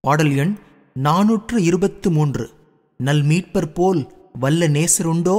பாடல் எண் நாநூற்று இருபத்து மூன்று நல் மீட்பர் போல் வல்ல நேசருண்டோ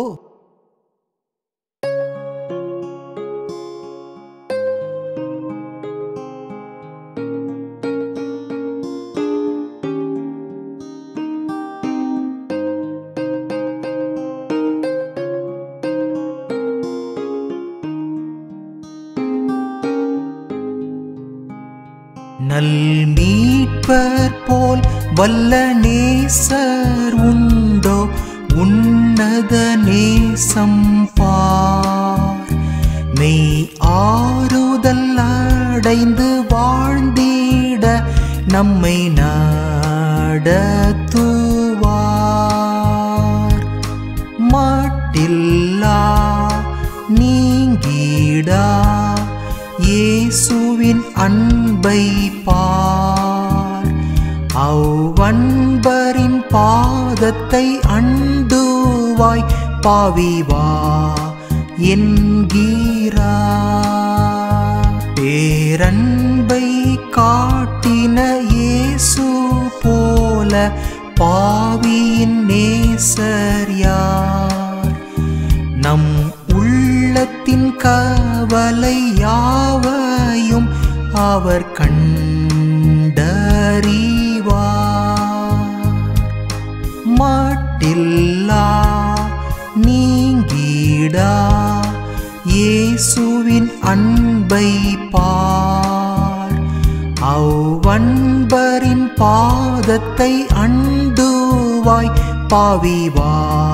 நல் மீட்பர் போல் வல்ல நேசர் உண்டோ உன்னத நேசம் பார் மெய் ஆறுதல் அடைந்து வாழ்ந்திட நம்மை நடத்துவார் மாட்டில்லா நீங்கிடா இயேசுவின் அன்பை பார் அவ்வன்பரின் பாதத்தை அண்டுவாய் பாவிவா என்கிறார் பேரன்பை காட்டின இயேசு போல பாவியின் நேசர் யார் நம் உள்ளத்தின் கவலை யாவையும் அவர் கண்டறிவார் மாட்டில்லா நீங்கிடா இயேசுவின் அன்பை பார் அவ்வன்பரின் பாதத்தை அண்டுவாய் பாவிவா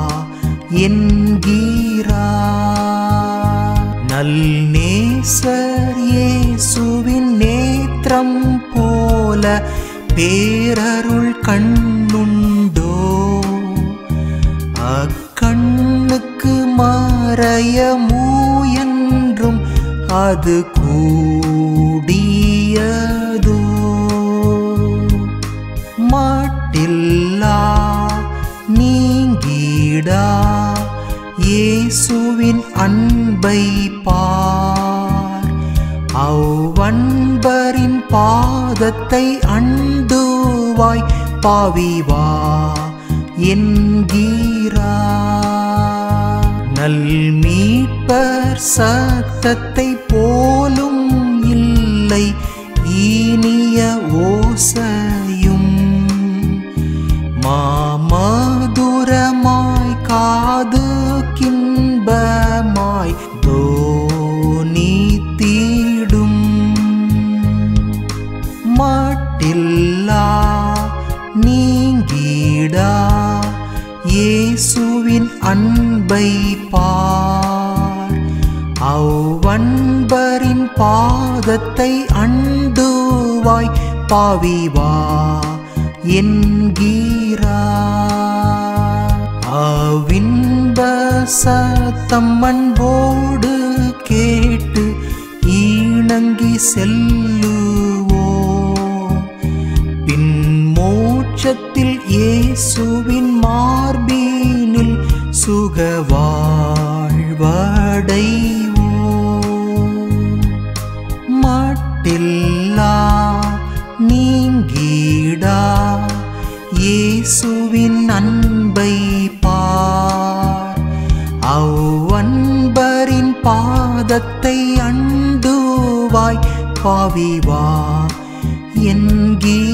என்கிறார் நல் நேசர் இயேசுவின் நேத்திரம் போல பேரருள் கண்ணுண்டோ அக்கண்ணுக்கு மறைய மூயன்றும் அது கூடியதோ மாட்டில்லா நீங்கிடா இயேசுவின் அன்பை பார் அவ்வன்பரின் பாதத்தை அண்டுவாய் பாவிவா என்கிறார் நல் மீட்பர் சத்தத்தை போலும் இல்லை இனிய ஓசையும் மாமதுரமாய் காது கின்பமாய் தோனி தீடும் மாட்டில்லா நீங்கிடா இயேசுவின் அன்பை பார் அவ்வன்பரின் பாதத்தை அண்டுவாய் பாவிவா என்கிறார் அவின்ப சத்தம் அன்போடு கேட்டு ஈணங்கி செல்லுவோம் பின் மோட்சத்தில் இயேசுவின் மார்பீனில் சுகவாழ்வடைவோம் மாட்டில்லா நீங்கிடா இயேசுவின் அன்பை பார் அவ்வன்பரின் பாதத்தை அண்டுவாய் பாவிவா என்கிறார்